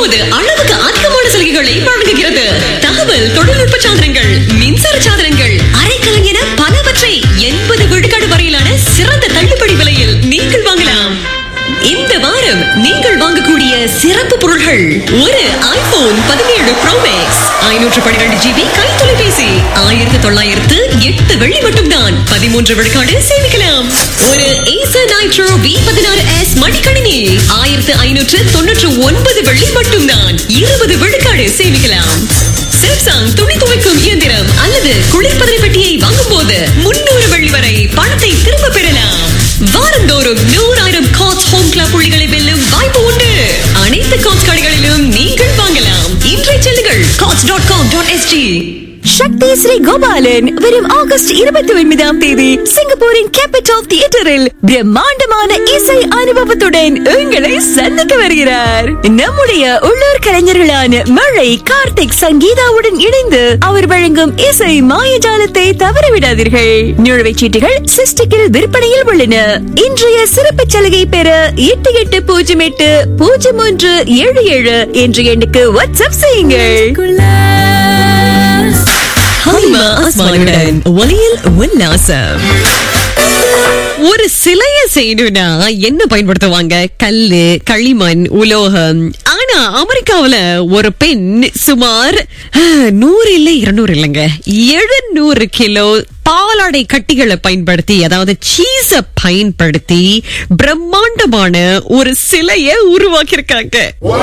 இப்போது அளவுக்கு அதிகமான சலுகைகளை வழங்குகிறது தகவல் தொழில்நுட்ப சாதனங்கள் மின்சார சாதனங்கள் அரைக்கலன் என பலவற்றை எண்பது விழுக்காடு வரையிலான சிறந்த தள்ளுபடி விலையில் நீங்கள் வாங்கலாம் இந்த வாரம் நீங்கள் வாங்கக்கூடிய சிறப்பு பொருள்கள் ஒரு ஐபோன் பதினேழு ப்ரோ மேக்ஸ் ஐநூற்று பன்னிரண்டு ஜிபி கைத்தொலைபேசி ஆயிரத்தி தொள்ளாயிரத்து எட்டு வெள்ளி மட்டும்தான் பதிமூன்று விழுக்காடு சேமிக்கலாம் ஒரு ஏசர் நைட்ரோ வி பதினாறு எஸ் மடிக்கணினி ஆயிரத்து ஐநூற்று தொன்னூற்று ஒன்பது வெள்ளி மட்டும்தான் இருபது விழுக்காடு சேமிக்கலாம் சாம்சங் துணி துவைக்கும் இயந்திரம் அல்லது குளிர்பதன பெட்டியை வாங்கும் போது முன்னூறு வெள்ளி வரை பணத்தை திரும்ப பெறலாம் வாரந்தோறும் நூறாயிரம் காட்ஸ் ஹோம் கிளப் புள்ளிகளை வெல்லும் வாய்ப்பு உண்டு அனைத்து காட்ஸ் கடைகளிலும் நீங்கள் வாங்கலாம் இன்றைய செல்லுங்கள் courts dot com dot SG Sakthi Sri Gopalan வரும் ஆகஸ்ட் இருபத்தி ஒன்பதாம் தேதி சிங்கப்பூரின் கேபிட்டல் தியேட்டரில் பிரம்மாண்டமான இசை அனுபவத்துடன் உங்களை சந்திக்க வருகிறார் நம்முடைய உள்ளூர் கலைஞர்களான மழை கார்த்திக் சங்கீதாவுடன் இணைந்து அவர் வழங்கும் இசை மாயஜாலத்தை தவறவிடாதீர்கள் நுழைவுச் சீட்டுகள் சிஸ்டிக்கில் விற்பனையில் உள்ளன இன்றைய சிறப்பு சலுகை பெற எட்டு எட்டு பூஜ்ஜியம் எட்டு பூஜ்ஜியம் ஒன்று ஏழு ஏழு என்ற எண்ணுக்கு வாட்ஸ்அப் செய்யுங்கள் ஹலிமா அஸ்மானுடன் ஒலியில் உல்லாசம் ஒரு சிலைய செய்யணும்னா என்ன பயன்படுத்துவாங்க கல்லு களிமண் உலோகம் ஆனா அமெரிக்காவுல ஒரு பெண் சுமார் ஆஹ், நூறு இல்ல இருநூறு இல்லைங்க எழுநூறு கிலோ பாலாடை கட்டிகளை பயன்படுத்தி அதாவது சீஸ பயன்படுத்தி பிரம்மாண்டமான ஒரு சிலைய உருவாக்கியிருக்காங்க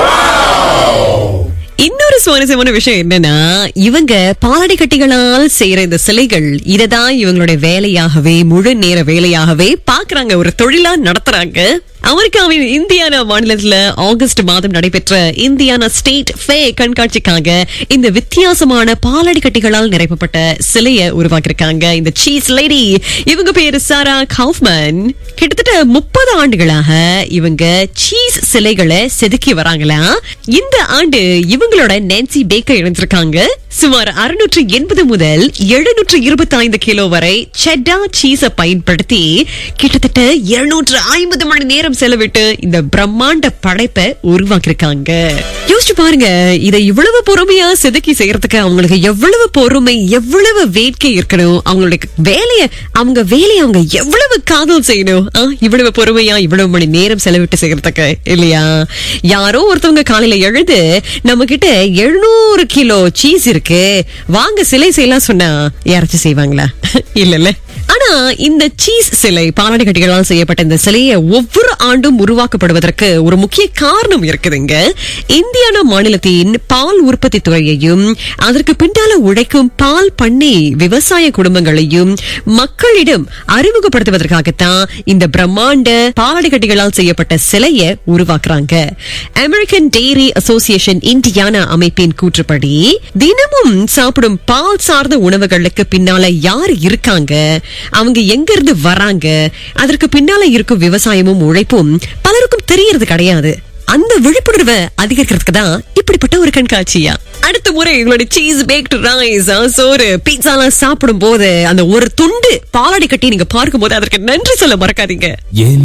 இன்னொரு சுவாரஸ்யமான விஷயம் என்னன்னா இவங்க பாலாடை கட்டிகளால் செய்யற இந்த சிலைகள் இததான் இவங்களுடைய வேலையாகவே முழு நேர வேலையாகவே பாக்குறாங்க ஒரு தொழிலா நடத்துறாங்க அமெரிக்காவின் இந்தியானா மாநிலத்துல ஆகஸ்ட் மாதம் நடைபெற்ற இந்தியானா ஸ்டேட் ஃபே கண்காட்சிக்காக இந்த வித்தியாசமான பாலாடை கட்டிகளால் நிரப்பப்பட்ட சிலையை உருவாக்கியிருக்காங்க இந்த சீஸ் லேடி இவங்க பேரு சாரா காஃப்மன் கிட்டத்தட்ட முப்பது ஆண்டுகளாக இவங்க சீஸ் சிலைகளை செதுக்கி வராங்களா இந்த ஆண்டு இவங்களோட நான்சி பேக்கர் இணைஞ்சிருக்காங்க சுமார் அறுநூற்று எண்பது முதல் எழுநூற்று இருபத்தி ஐந்து கிலோ வரை செட்டா சீஸ பயன்படுத்தி கிட்டத்தட்ட இருநூற்று ஐம்பது மணி நேரம் செலவிட்டு இந்த பிரம்மாண்ட படைப்பை உருவாக்கியிருக்காங்க யோசிச்சு பாருங்க இதை இவ்வளவு பொறுமையா செதுக்கி செய்யறதுக்கு அவங்களுக்கு எவ்வளவு பொறுமை எவ்வளவு வேட்கை இருக்கணும் அவங்களுடைய வேலைய அவங்க வேலையை அவங்க எவ்வளவு காதல் செய்யணும் ஆ, இவ்வளவு பொறுமையா இவ்வளவு மணி நேரம் செலவிட்டு செய்யறதுக்கு இல்லையா யாரோ ஒருத்தவங்க காலையில எழுது நம்ம கிட்ட எழுநூறு கிலோ சீஸ் இருக்கு வாங்க சிலை செய்யலாம் சொன்னா யாராச்சும் செய்வாங்களா இல்லல்ல ஆனா இந்த சீஸ் சிலை பாலாடை கட்டிகளால் செய்யப்பட்ட இந்த சிலையை ஒவ்வொரு ஆண்டும் உருவாக்கப்படுவதற்கு ஒரு முக்கிய காரணம் இருக்குதுங்க இந்தியானா மாநிலத்தின் பால் உற்பத்தி துறையையும் அதற்கு பின்னால உழைக்கும் பால் பண்ணை விவசாய குடும்பங்களையும் மக்களிடம் அறிமுகப்படுத்துவதற்காகத்தான் இந்த பிரம்மாண்ட பாலாடை கட்டிகளால் செய்யப்பட்ட சிலையை உருவாக்குறாங்க அமெரிக்கன் டெய்ரி அசோசியேஷன் இந்தியானா அமைப்பின் கூற்றுப்படி தினமும் சாப்பிடும் பால் சார்ந்த உணவுகளுக்கு பின்னால யார் இருக்காங்க அவங்க எங்க இருந்து வராங்க அதற்கு பின்னால இருக்கும் விவசாயமும் உழைப்பும் பலருக்கும் தெரியறது கிடையாது அந்த விழிப்புணர்வை அதிகரிக்கிறதுக்கு தான் இப்படிப்பட்ட ஒரு கண்காட்சியா அடுத்த முறை உங்களுடைய சீஸ் பேக்டு ரைஸ் சோறு பீட்சாலாம் சாப்பிடும் போது அந்த ஒரு துண்டு பாலாடை கட்டி நீங்க பார்க்கும் போது அதற்கு நன்றி சொல்ல மறக்காதீங்க என்